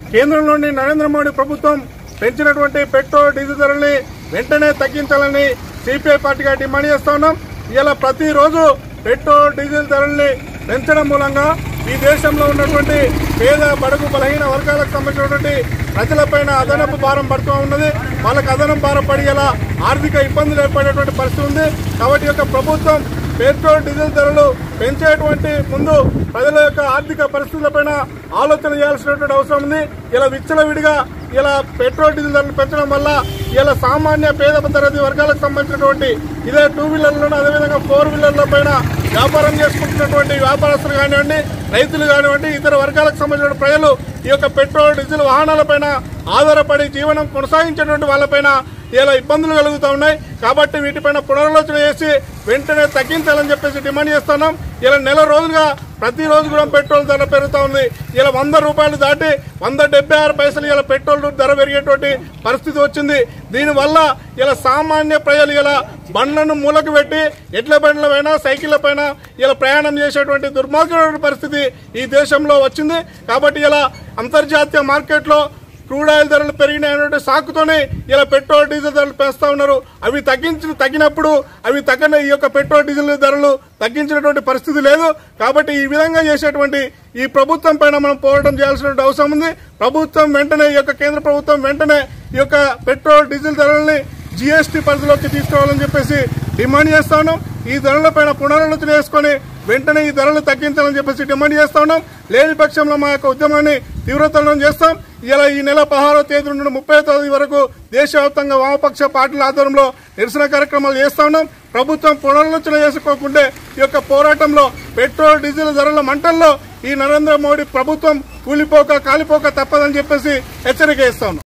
కేంద్రంలోని నరేంద్ర మోడీ ప్రభుత్వం పెంచినటువంటి పెట్రోల్ డీజిల్ ధరల్ని వెంటనే తగ్గించాలని సిపిఐ పార్టీగా డిమాండ్ చేస్తా ఉన్నాం ఇలా ప్రతిరోజు పెట్రోల్ డీజిల్ ధరల్ని పెంచడం మూలంగా ఈ దేశంలో ఉన్నటువంటి పేద బడుగు బలహీన వర్గాలకు సంబంధించినటువంటి ప్రజలపైన అదనపు భారం పడుతూ ఉన్నది వాళ్ళకి అదనపు భారం పడి ఇలా ఆర్థిక ఇబ్బందులు ఏర్పడేటువంటి పరిస్థితి ఉంది కాబట్టి ఈ యొక్క ప్రభుత్వం పెట్రోల్ డీజిల్ ధరలు పెంచేటువంటి ముందు ప్రజల యొక్క ఆర్థిక పరిస్థితులపైన ఆలోచన చేయాల్సినటువంటి అవసరం ఉంది ఇలా విచ్చలవిడిగా ఇలా పెట్రోల్ డీజిల్ ధరలు పెంచడం వల్ల ఇలా సామాన్య పేద తరగతి వర్గాలకు సంబంధించినటువంటి ఇదే టూ వీలర్లను అదేవిధంగా ఫోర్ వీలర్ల పైన వ్యాపారం చేసుకుంటున్నటువంటి వ్యాపారస్తులు కానివ్వండి రైతులు కానివ్వండి ఇతర వర్గాలకు సంబంధించిన ప్రజలు ఈ యొక్క పెట్రోల్ డీజిల్ వాహనాలపైన ఆధారపడి జీవనం కొనసాగించేటువంటి వాళ్ళపైన ఇలా ఇబ్బందులు కలుగుతూ ఉన్నాయి కాబట్టి వీటిపైన పునరాలోచన చేసి వెంటనే తగ్గించాలని చెప్పేసి డిమాండ్ చేస్తున్నాం ఇలా నెల రోజులుగా ప్రతిరోజు కూడా పెట్రోల్ ధర పెరుగుతూ ఉంది ఇలా వంద రూపాయలు దాటి వంద డెబ్బై ఆరు పైసలు ఇలా పెట్రోల్ ధర పెరిగేటువంటి పరిస్థితి వచ్చింది దీనివల్ల ఇలా సామాన్య ప్రజలు ఇలా బండ్లను మూలకు పెట్టి ఎడ్ల బండ్ల పైన సైకిళ్ల పైన ఇలా ప్రయాణం చేసేటువంటి దుర్మార్గమైన పరిస్థితి ఈ దేశంలో వచ్చింది కాబట్టి ఇలా అంతర్జాతీయ మార్కెట్లో క్రూడ్ ఆయిల్ ధరలు పెరిగినాయనే సాకుతోనే ఇలా పెట్రోల్ డీజిల్ ధరలు పెంచుతా ఉన్నారు అవి తగ్గించిన తగ్గినప్పుడు అవి తగ్గని ఈ యొక్క పెట్రోల్ డీజిల్ ధరలు తగ్గించినటువంటి పరిస్థితి లేదు కాబట్టి ఈ విధంగా చేసేటువంటి ఈ ప్రభుత్వం పైన మనం పోరాటం చేయాల్సిన అవసరం ఉంది ప్రభుత్వం వెంటనే ఈ యొక్క కేంద్ర ప్రభుత్వం వెంటనే ఈ యొక్క పెట్రోల్ డీజిల్ ధరల్ని జీఎస్టీ పరిధిలోకి తీసుకోవాలని చెప్పేసి డిమాండ్ చేస్తా ఉన్నాం ఈ ధరలపైన పునరాలోచన చేసుకొని వెంటనే ఈ ధరలు తగ్గించాలని చెప్పేసి డిమాండ్ చేస్తా ఉన్నాం లేని పక్షంలో మా యొక్క ఉద్యమాన్ని తీవ్రతరం చేస్తాం ఇలా ఈ నెల పదహారో తేదీ నుండి ముప్పై తేదీ వరకు దేశవ్యాప్తంగా వామపక్ష పార్టీల ఆధ్వర్యంలో నిరసన కార్యక్రమాలు చేస్తా ఉన్నాం ప్రభుత్వం పునరాలోచన చేసుకోకుంటే ఈ యొక్క పోరాటంలో పెట్రోల్ డీజిల్ ధరల మంటల్లో ఈ నరేంద్ర మోడీ ప్రభుత్వం కూలిపోక కాలిపోక తప్పదని చెప్పేసి హెచ్చరిక ఇస్తా ఉన్నాం